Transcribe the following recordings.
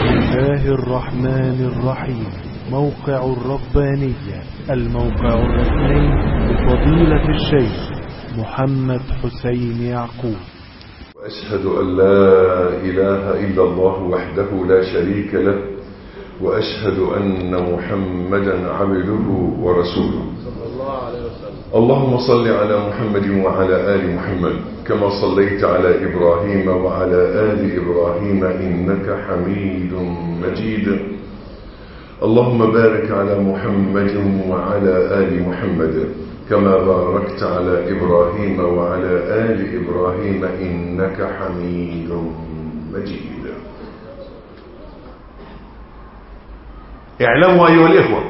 الله الرحمن الرحيم موقع الربانية الموقع الرسمي لفضيلة الشيخ محمد حسين يعقوب وأشهد أن لا إله إلا الله وحده لا شريك له وأشهد أن محمدا عبده ورسوله اللهم صل على محمد وعلى آل محمد كما صليت على إبراهيم وعلى آل إبراهيم إنك حميد مجيد اللهم بارك على محمد وعلى آل محمد كما باركت على إبراهيم وعلى آل إبراهيم إنك حميد مجيد اعلموا أيها الإخوة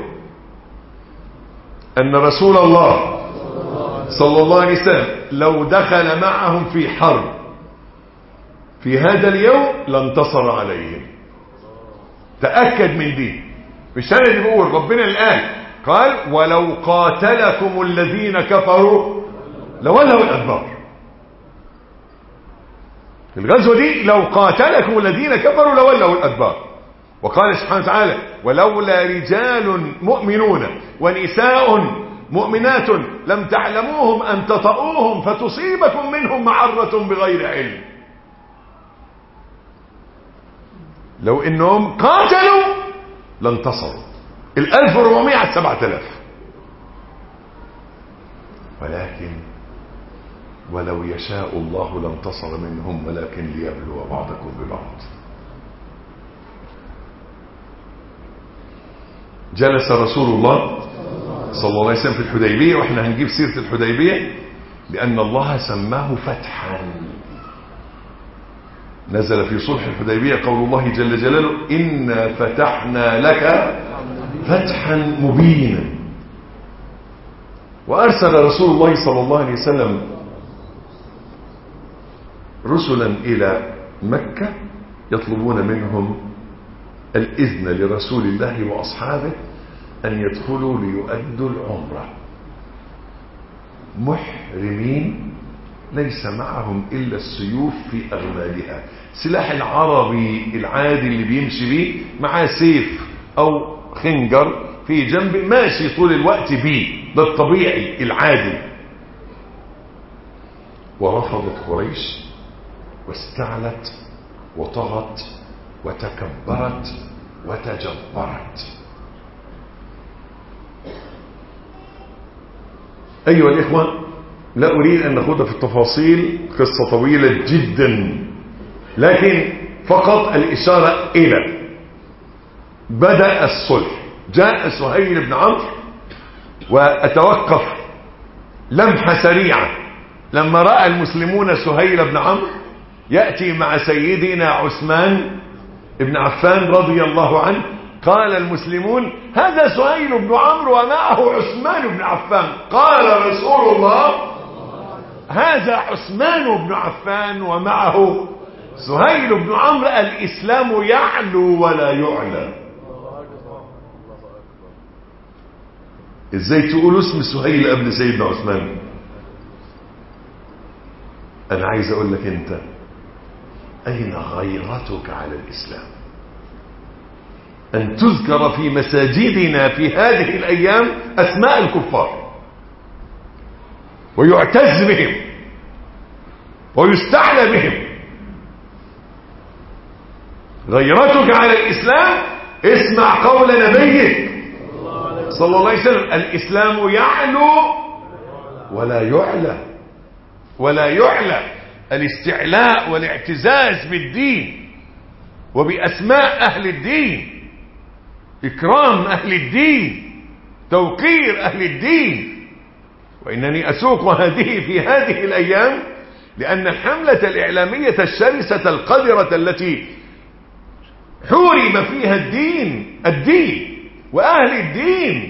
أن رسول الله صلى الله عليه وسلم لو دخل معهم في حرب في هذا اليوم لانتصر عليهم تأكد من دي مش أنا اللي بقول ربنا اللي قال قال ولو قاتلكم الذين كفروا لولوا الأدبار في الغزوة دي لو قاتلكم الذين كفروا لولوا الأدبار وقال سبحانه وتعالى ولولا رجال مؤمنون ونساء مؤمنات لم تعلموهم أن تطؤوهم فتصيبكم منهم معرة بغير علم لو انهم قاتلوا لانتصروا الالف وربعمائة على سبعة الاف ولكن ولو يشاء الله لانتصر منهم ولكن ليبلو بعضكم ببعض جلس رسول الله صلى الله عليه وسلم في الحديبية واحنا هنجيب سيرة الحديبية لأن الله سماه فتحا نزل في صلح الحديبية قول الله جل جلاله إنا فتحنا لك فتحا مبينا وأرسل رسول الله صلى الله عليه وسلم رسلا إلى مكة يطلبون منهم الإذن لرسول الله وأصحابه أن يدخلوا ليؤدوا العمرة محرمين ليس معهم إلا السيوف في أغمالها سلاح العربي العادي اللي بيمشي بيه معاه سيف أو خنجر في جنب ماشي طول الوقت بيه ده الطبيعي العادي ورفضت قريش واستعلت وطغت وتكبرت وتجبرت أيها الإخوة لا أريد أن نخوض في التفاصيل قصة طويلة جدا لكن فقط الإشارة إلى بدأ الصلح جاء سهيل بن عمرو وأتوقف لمحة سريعة لما رأى المسلمون سهيل بن عمرو يأتي مع سيدنا عثمان بن عفان رضي الله عنه قال المسلمون هذا سهيل بن عمرو ومعه عثمان بن عفان قال رسول الله هذا عثمان بن عفان ومعه سهيل بن عمرو الإسلام يعلو ولا يعلى ازاي تقول اسم سهيل قبل سيدنا عثمان انا عايز اقول لك انت اين غيرتك على الاسلام أن تذكر في مساجدنا في هذه الأيام أسماء الكفار ويعتز بهم ويستعلى بهم غيرتك على الإسلام اسمع قول نبيك صلى الله عليه وسلم الإسلام يعلو ولا يعلى ولا يعلى الاستعلاء والاعتزاز بالدين وبأسماء أهل الدين إكرام أهل الدين توقير أهل الدين وإنني أسوق هذه في هذه الأيام لأن الحملة الإعلامية الشرسة القذرة التي حورم فيها الدين الدين وأهل الدين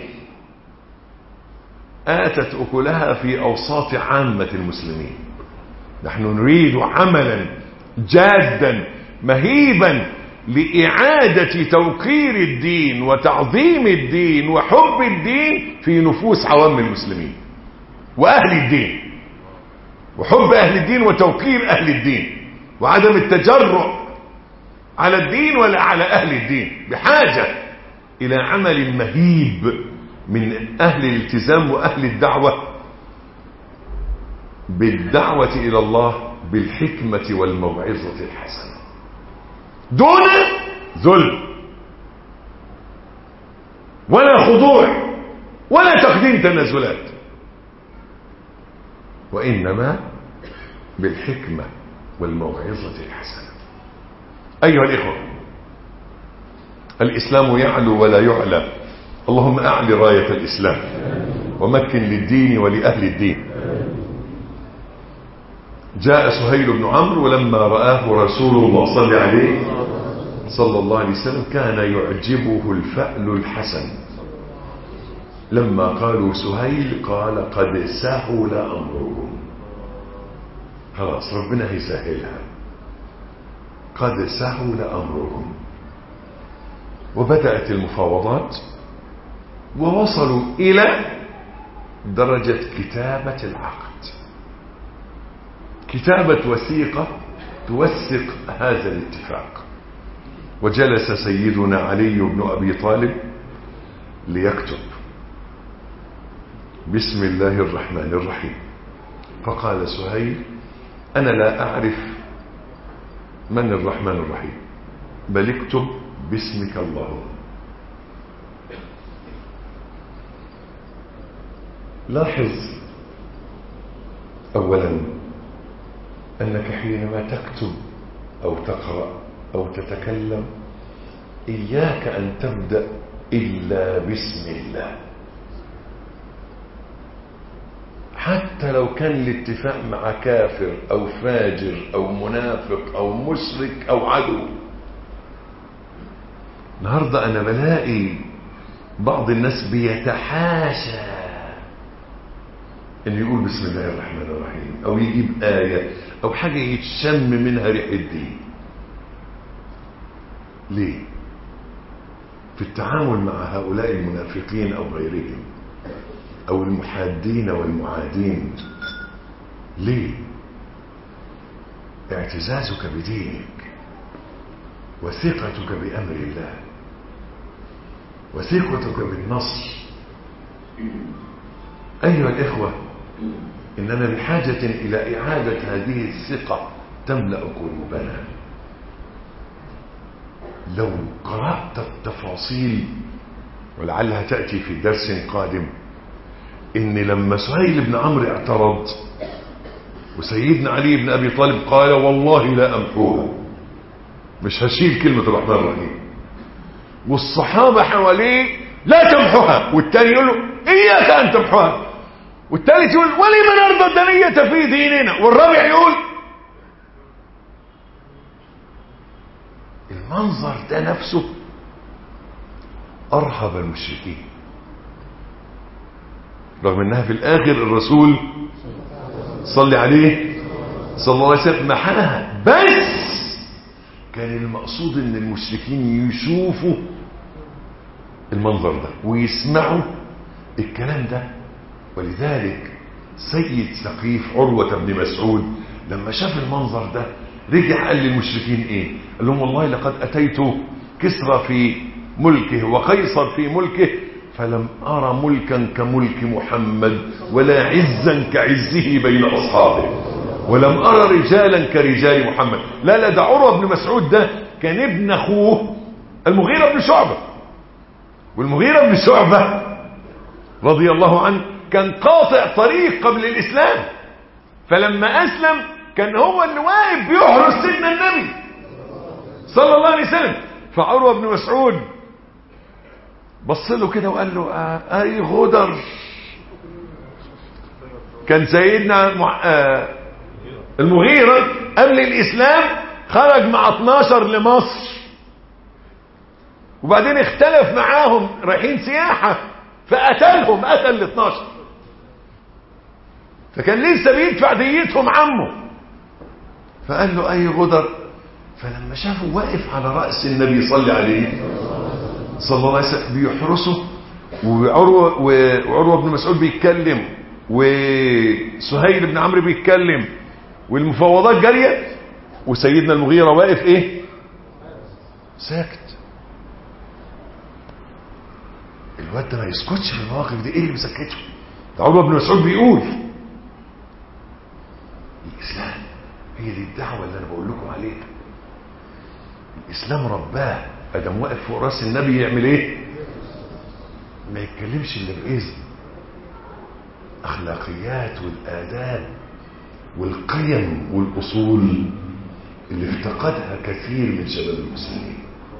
آتت أكلها في أوساط عامة المسلمين نحن نريد عملا جادا مهيبا لإعادة توقير الدين وتعظيم الدين وحب الدين في نفوس عوام المسلمين وأهل الدين وحب أهل الدين وتوقير أهل الدين وعدم التجرؤ على الدين ولا على أهل الدين بحاجة إلى عمل مهيب من أهل الالتزام وأهل الدعوة بالدعوة إلى الله بالحكمة والموعظة الحسنة دون ذل ولا خضوع ولا تقديم تنازلات وإنما بالحكمة والموعظة الحسنة أيها الإخوة الإسلام يعلو ولا يعلى اللهم أعلي راية الإسلام ومكن للدين ولأهل الدين جاء سهيل بن عمرو ولما رآه رسول الله صلى عليه صلى الله عليه وسلم كان يعجبه الفأل الحسن لما قالوا سهيل قال قد سهل أمركم خلاص ربنا هيسهلها قد سهل أمركم وبدأت المفاوضات ووصلوا إلى درجة كتابة العقد كتابة وثيقة توثق هذا الاتفاق وجلس سيدنا علي بن أبي طالب ليكتب بسم الله الرحمن الرحيم فقال سهيل أنا لا أعرف من الرحمن الرحيم بل اكتب باسمك اللهم لاحظ أولا أنك حينما تكتب أو تقرأ أو تتكلم إياك أن تبدأ إلا باسم الله حتى لو كان الاتفاق مع كافر أو فاجر أو منافق أو مشرك أو عدو النهاردة أنا بلاقي بعض الناس بيتحاشى ان يقول بسم الله الرحمن الرحيم او يجيب آية او حاجة يتشم منها ريح الدين ليه في التعامل مع هؤلاء المنافقين او غيرهم او المحادين والمعادين ليه اعتزازك بدينك وثقتك بأمر الله وثقتك بالنصر أيها الإخوة إننا بحاجة إلى إعادة هذه الثقة تملأ قلوبنا لو قرأت التفاصيل ولعلها تأتي في درس قادم إن لما سهيل بن عمرو اعترض وسيدنا علي بن أبي طالب قال والله لا أمحوها مش هشيل كلمة الرحمن الرحيم والصحابة حواليه لا تمحوها والتاني يقول له إياك أن تمحوها والثالث يقول ولمن نرضى الدنية في ديننا والرابع يقول المنظر ده نفسه أرهب المشركين رغم انها في الاخر الرسول صلي عليه صلى الله عليه وسلم محاها بس كان المقصود ان المشركين يشوفوا المنظر ده ويسمعوا الكلام ده ولذلك سيد سقيف عروة بن مسعود لما شاف المنظر ده رجع قال للمشركين ايه قال لهم والله لقد اتيت كسرى في ملكه وقيصر في ملكه فلم أرى ملكا كملك محمد ولا عزا كعزه بين أصحابه ولم أرى رجالا كرجال محمد لا لا ده عروة بن مسعود ده كان ابن أخوه المغيرة بن شعبة والمغيرة بن شعبة رضي الله عنه كان قاطع طريق قبل الإسلام فلما أسلم كان هو اللي واقف بيحرس سيدنا النبي صلى الله عليه وسلم فعروة بن مسعود بص له كده وقال له آه اي غدر كان سيدنا مع... آه المغيرة قبل الاسلام خرج مع 12 لمصر وبعدين اختلف معاهم رايحين سياحة فقتلهم قتل ال 12 فكان لسه بيدفع ديتهم عمه فقال له اي غدر فلما شافه واقف على رأس النبي صلى عليه صلى الله عليه وسلم بيحرسه وعروة, وعروة بن مسعود بيتكلم وسهيل بن عمرو بيتكلم والمفاوضات جارية وسيدنا المغيرة واقف ايه ساكت الواد ده ما يسكتش في المواقف دي ايه اللي مسكته ده عمر بن مسعود بيقول الاسلام هي دي الدعوه اللي انا بقول لكم عليها الاسلام رباه ادم واقف فوق راس النبي يعمل ايه ما يتكلمش الا باذن اخلاقيات والاداب والقيم والاصول اللي افتقدها كثير من شباب المسلمين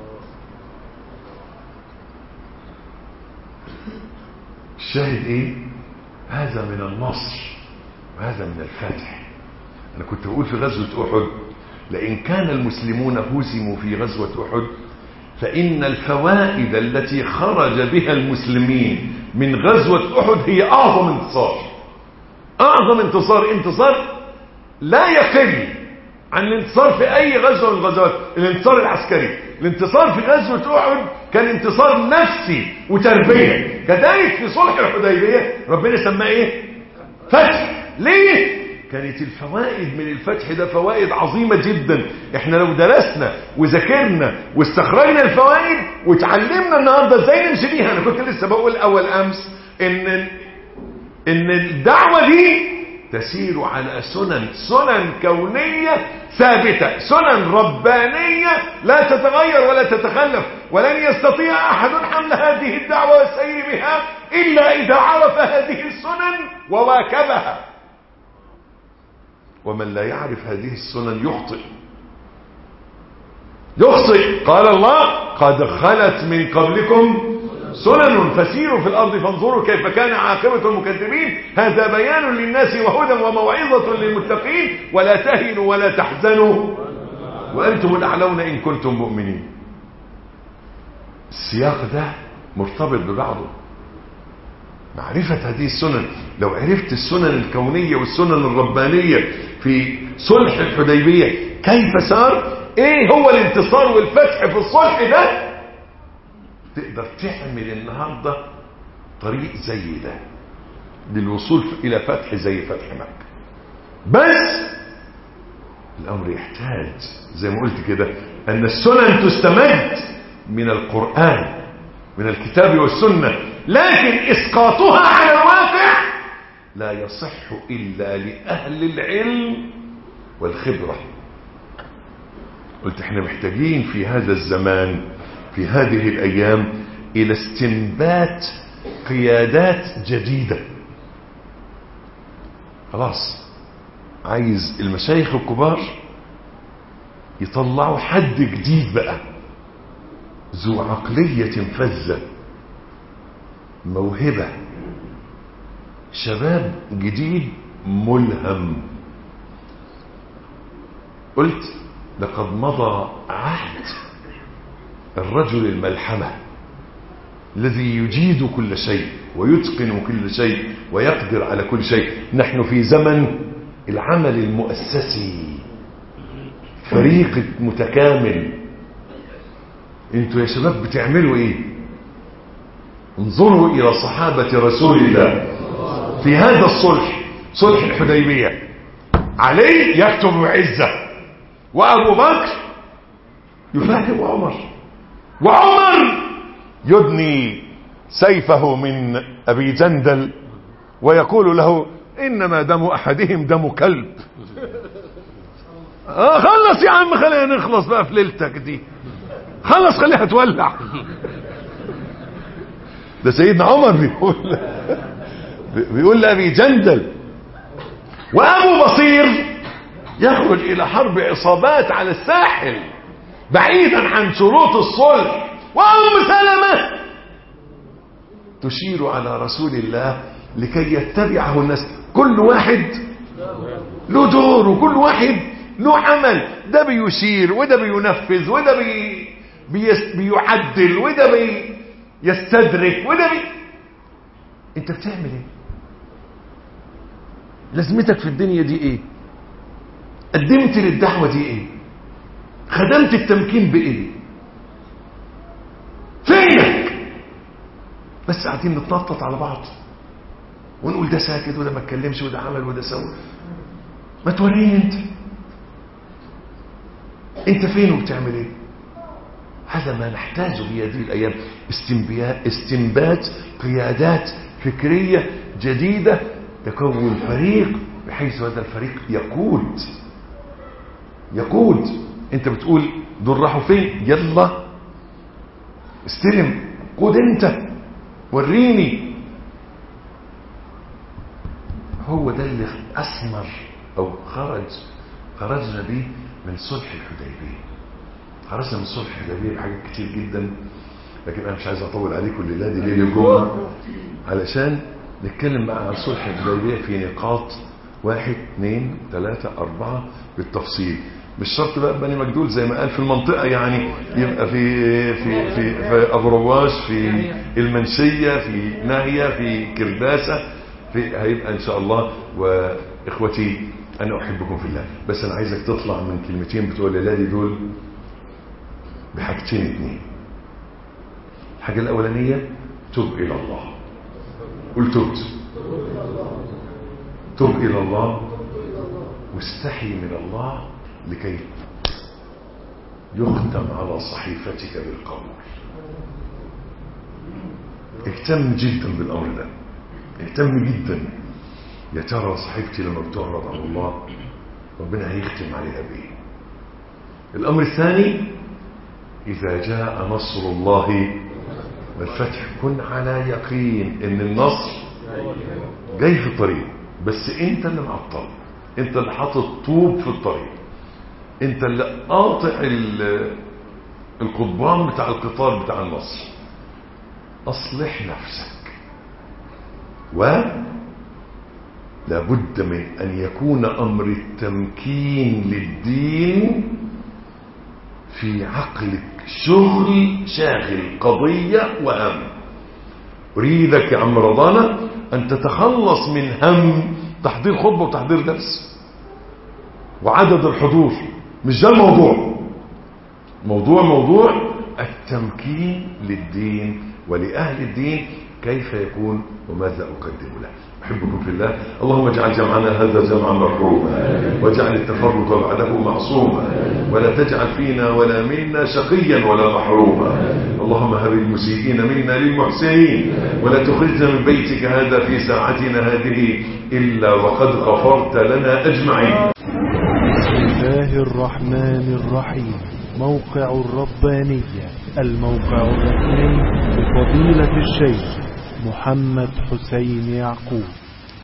الشاهد ايه هذا من النصر وهذا من الفتح انا كنت بقول في غزوة احد لئن كان المسلمون هزموا في غزوة احد فان الفوائد التي خرج بها المسلمين من غزوة احد هي اعظم انتصار اعظم انتصار انتصار لا يقل عن الانتصار في اي غزوة من الغزوات الانتصار العسكري الانتصار في غزوة احد كان انتصار نفسي وتربية كذلك في صلح الحديبية ربنا سماه ايه فتح ليه كانت الفوائد من الفتح ده فوائد عظيمة جدا احنا لو درسنا وذاكرنا واستخرجنا الفوائد وتعلمنا النهاردة ازاي نمشي بيها انا كنت لسه بقول اول امس ان ان الدعوة دي تسير على سنن سنن كونية ثابتة سنن ربانية لا تتغير ولا تتخلف ولن يستطيع أحد حمل هذه الدعوة والسير بها إلا إذا عرف هذه السنن وواكبها ومن لا يعرف هذه السنن يخطئ يخطئ قال الله قد خلت من قبلكم سنن فسيروا في الأرض فانظروا كيف كان عاقبة المكذبين هذا بيان للناس وهدى وموعظة للمتقين ولا تهنوا ولا تحزنوا وأنتم الأعلون إن كنتم مؤمنين السياق ده مرتبط ببعضه معرفة هذه السنن لو عرفت السنن الكونية والسنن الربانية في صلح الحديبية كيف صار ايه هو الانتصار والفتح في الصلح ده تقدر تعمل النهاردة طريق زي ده للوصول إلى فتح زي فتح مكة بس الأمر يحتاج زي ما قلت كده أن السنن تستمد من القرآن من الكتاب والسنة لكن إسقاطها على الواقع لا يصح إلا لأهل العلم والخبرة قلت احنا محتاجين في هذا الزمان في هذه الأيام إلى استنبات قيادات جديدة خلاص عايز المشايخ الكبار يطلعوا حد جديد بقى ذو عقلية فذة موهبة شباب جديد ملهم قلت لقد مضى عهد الرجل الملحمة الذي يجيد كل شيء ويتقن كل شيء ويقدر على كل شيء نحن في زمن العمل المؤسسي فريق متكامل انتوا يا شباب بتعملوا ايه انظروا الى صحابة رسول الله في هذا الصلح صلح الحديبية علي يكتب عزة وابو بكر يفاهم عمر وعمر يدني سيفه من ابي جندل ويقول له انما دم احدهم دم كلب آه خلص يا عم خلينا نخلص بقى في ليلتك دي خلص خليها تولع ده سيدنا عمر بيقول بيقول لأبي جندل وأبو بصير يخرج إلى حرب عصابات على الساحل بعيدا عن شروط الصلح وأم سلمة تشير على رسول الله لكي يتبعه الناس كل واحد له دور وكل واحد له عمل ده بيشير وده بينفذ وده بي بيس بيعدل وده بي يستدرك وده بي انت بتعمل ايه لازمتك في الدنيا دي ايه قدمت للدعوة دي ايه خدمت التمكين بايه فينك بس قاعدين نتنطط على بعض ونقول ده ساكت وده ما اتكلمش وده عمل وده سوى ما توريني انت انت فين وبتعمل ايه هذا ما نحتاجه في هذه الأيام استنبياء استنبات قيادات فكرية جديدة تكون فريق بحيث هذا الفريق يقود يقود انت بتقول دول راحوا فين يلا استلم قود انت وريني هو ده اللي اثمر او خرج خرجنا به من صلح الحديبيه خرجنا من صلح الحديبيه بحاجات كتير جدا لكن انا مش عايز اطول عليكم الليله دي ليله الجمعه علشان نتكلم بقى عن صلح الحديبيه في نقاط واحد اثنين ثلاثة أربعة بالتفصيل مش شرط بقى بني مجدول زي ما قال في المنطقة يعني يبقى في في في, في أبو رواش في المنشية في ناهية في كرداسة في هيبقى إن شاء الله وإخوتي أنا أحبكم في الله بس أنا عايزك تطلع من كلمتين بتوع الليلة دي دول بحاجتين اتنين الحاجة الأولانية تب إلى الله قل تبت تب إلى الله واستحي من الله لكي يختم على صحيفتك بالقبول اهتم جدا بالأمر ده اهتم جدا يا ترى صحيفتي لما بتعرض على الله ربنا هيختم عليها بايه الأمر الثاني إذا جاء نصر الله والفتح كن على يقين ان النصر جاي في الطريق بس انت اللي معطل انت اللي حاطط طوب في الطريق انت اللي قاطع القضبان بتاع القطار بتاع النصر اصلح نفسك و لابد من ان يكون امر التمكين للدين في عقلك شغل شاغل قضية وهم أريدك يا عم رضانا أن تتخلص من هم تحضير خطبة وتحضير درس وعدد الحضور مش ده الموضوع موضوع موضوع التمكين للدين ولأهل الدين كيف يكون وماذا أقدم له أحبكم في الله اللهم اجعل جمعنا هذا جمعا مرحوما واجعل التفرق بعده معصوما ولا تجعل فينا ولا منا شقيا ولا محروما اللهم هب المسيئين منا للمحسنين ولا تخرجنا من بيتك هذا في ساعتنا هذه إلا وقد غفرت لنا أجمعين بسم الله الرحمن الرحيم موقع الربانية الموقع الرسمي لفضيلة الشيخ محمد حسين يعقوب